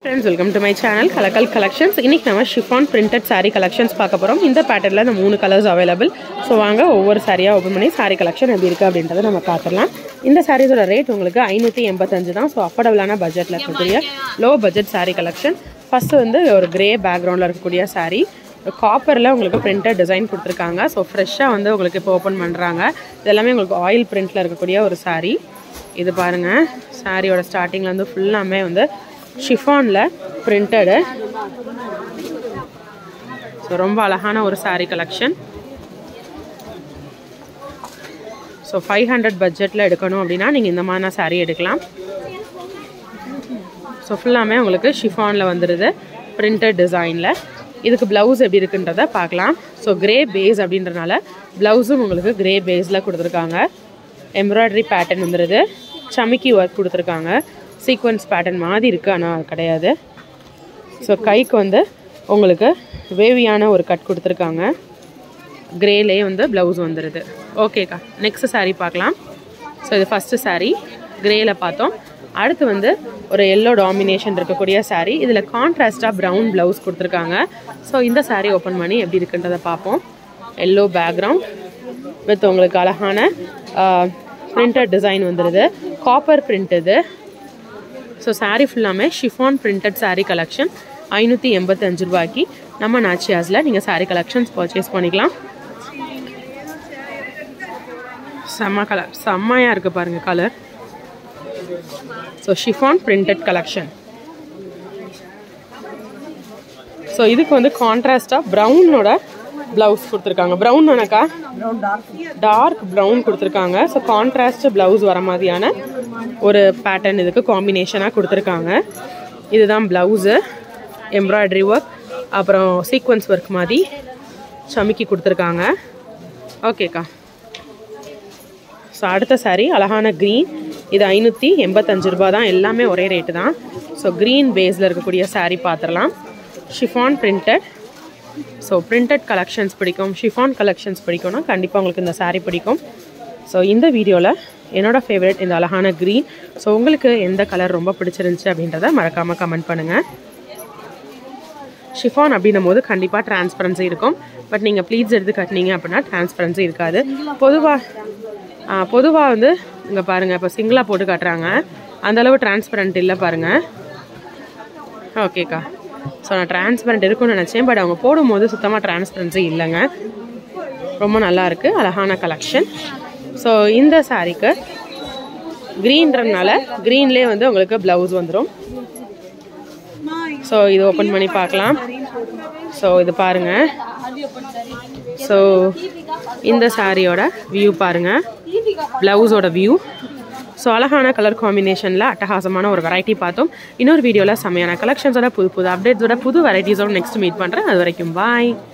friends welcome to my channel Kalakkal collections இன்றைக்கி நம்ம chiffon printed saree collections பார்க்க போகிறோம் இந்த பேட்டர்னில் இந்த மூணு கலர்ஸ் அவைலபிள் ஸோ வாங்க ஒவ்வொரு சாரியாக ஓப்பன் பண்ணி saree கலெக்ஷன் எப்படி இருக்குது அப்படின்றத நம்ம பார்த்துடலாம் இந்த சாரீஸோட ரேட் உங்களுக்கு ஐநூற்றி எண்பத்தஞ்சு தான் ஸோ அஃபோர்டபுளான பட்ஜெட்டில் இருக்கக்கூடிய low budget saree collection first வந்து ஒரு கிரே பேக்ரவுண்டில் இருக்கக்கூடிய saree காப்பரில் உங்களுக்கு பிரிண்டட் டிசைன் கொடுத்துருக்காங்க ஸோ ஃப்ரெஷ்ஷாக வந்து உங்களுக்கு இப்போ ஓப்பன் பண்ணுறாங்க இது எல்லாமே உங்களுக்கு ஆயில் பிரிண்டில் இருக்கக்கூடிய ஒரு saree இது பாருங்கள் சாரியோட ஸ்டார்டிங்கில் வந்து ஃபுல்லாமே வந்து ஷிஃபானில் பிரிண்டடு ஸோ ரொம்ப அழகான ஒரு saree collection so five hundred பட்ஜெட்டில் எடுக்கணும் அப்படின்னா நீங்கள் இந்த மாதிரி saree எடுக்கலாம் ஸோ ஃபுல்லாமே உங்களுக்கு ஷிஃபானில் வந்துடுது பிரிண்டட் டிசைனில் இதுக்கு ப்ளவுஸ் எப்படி இருக்குன்றத பார்க்கலாம் ஸோ கிரே பேஸ் அப்படின்றனால ப்ளவுஸும் உங்களுக்கு கிரே பேஸில் கொடுத்துருக்காங்க எம்ப்ராய்டரி பேட்டர்ன் வந்துடுது சமிக்கி ஒர்க் கொடுத்துருக்காங்க சீக்வன்ஸ் பேட்டர்ன் மாதிரி இருக்குது ஆனால் அது கிடையாது ஸோ கைக்கு வந்து உங்களுக்கு வேவியான ஒரு கட் கொடுத்துருக்காங்க கிரேலே வந்து ப்ளவுஸ் வந்துடுது ஓகேக்கா நெக்ஸ்ட் saree பார்க்கலாம் ஸோ இது ஃபஸ்ட்டு saree கிரேயில் பார்த்தோம் அடுத்து வந்து ஒரு எல்லோ டாமினேஷன் இருக்கக்கூடிய saree இதில் கான்ட்ராஸ்டாக ப்ரௌன் ப்ளவுஸ் கொடுத்துருக்காங்க ஸோ இந்த saree ஓப்பன் பண்ணி எப்படி இருக்குன்றதை பார்ப்போம் எல்லோ பேக்ரவுண்ட் வித் உங்களுக்கு அழகான பிரிண்டட் டிசைன் வந்துடுது காப்பர் பிரிண்ட் இது ஸோ saree ஃபுல்லாமே ஷிஃபான் பிரிண்டட் saree கலெக்ஷன் ஐநூற்றி எண்பத்தஞ்சு ரூபாய்க்கு நம்ம நாச்சியாஸில் நீங்கள் saree கலெக்ஷன்ஸ் பர்ச்சேஸ் பண்ணிக்கலாம் செம்ம கலர் செம்மையாக இருக்குது பாருங்கள் colour so chiffon printed collection so இதுக்கு வந்து கான்ட்ராஸ்டாக ப்ரௌனோட ப்ளவுஸ் கொடுத்துருக்காங்க ப்ரௌன் தானக்கா டார்க் ப்ரௌன் கொடுத்துருக்காங்க ஸோ கான்ட்ராஸ்ட் ப்ளவுஸ் வர மாதிரியான ஒரு பேட்டர்ன் இதுக்கு காம்பினேஷனாக கொடுத்துருக்காங்க இதுதான் ப்ளவுஸு எம்ப்ராய்டரி ஒர்க் அப்புறம் சீக்வன்ஸ் ஒர்க் மாதிரி சமிக்கி கொடுத்துருக்காங்க ஓகேக்கா ஸோ அடுத்த saree அழகான க்ரீன் இது ஐநூற்றி எண்பத்தஞ்சு ரூபா தான் எல்லாமே ஒரே ரேட்டு தான் ஸோ க்ரீன் பேஸில் இருக்கக்கூடிய saree பார்த்துடலாம் chiffon printed so printed collections பிடிக்கும் ஷிஃபான் கலெக்ஷன்ஸ் பிடிக்கும்னா கண்டிப்பாக உங்களுக்கு இந்த saree பிடிக்கும் ஸோ இந்த வீடியோவில் என்னோட ஃபேவரட் இந்த அழகான க்ரீன் ஸோ உங்களுக்கு எந்த கலர் ரொம்ப பிடிச்சிருந்துச்சு அப்படின்றத மறக்காமல் கமெண்ட் பண்ணுங்கள் ஷிஃபான் அப்படின்னும் போது கண்டிப்பாக டிரான்ஸ்பரன்சி இருக்கும் பட் நீங்கள் ப்ளீட்ஸ் எடுத்து கட்டினீங்க அப்படின்னா டிரான்ஸ்பரன்சி இருக்காது பொதுவாக பொதுவாக வந்து இங்கே பாருங்கள் இப்போ சிங்கிளாக போட்டு காட்டுறாங்க அந்தளவு டிரான்ஸ்பரண்ட் இல்லை பாருங்கள் ஓகேக்கா ஸோ நான் டிரான்ஸ்பரண்ட் இருக்கும்னு நினச்சேன் பட் அவங்க போடும்போது சுத்தமாக டிரான்ஸ்பரன்சி இல்லைங்க ரொம்ப நல்லா இருக்குது அழகான கலெக்ஷன் ஸோ இந்த சாரீக்கு க்ரீன்றதுனால க்ரீன்லேயே வந்து உங்களுக்கு ப்ளவுஸ் வந்துடும் ஸோ இது ஓப்பன் பண்ணி பார்க்கலாம் ஸோ இது பாருங்கள் ஸோ இந்த சாரியோட வியூ பாருங்கள் ப்ளவுஸோட வியூ ஸோ அழகான கலர் காம்பினேஷனில் அட்டகாசமான ஒரு வெரைட்டி பார்த்தோம் இன்னொரு வீடியோவில் செம்மையான கலெக்ஷன்ஸோட புது புது அப்டேட்ஸோட புது வெரைட்டிஸோட நெக்ஸ்ட் மீட் பண்ணுறேன் அது வரைக்கும் பாய்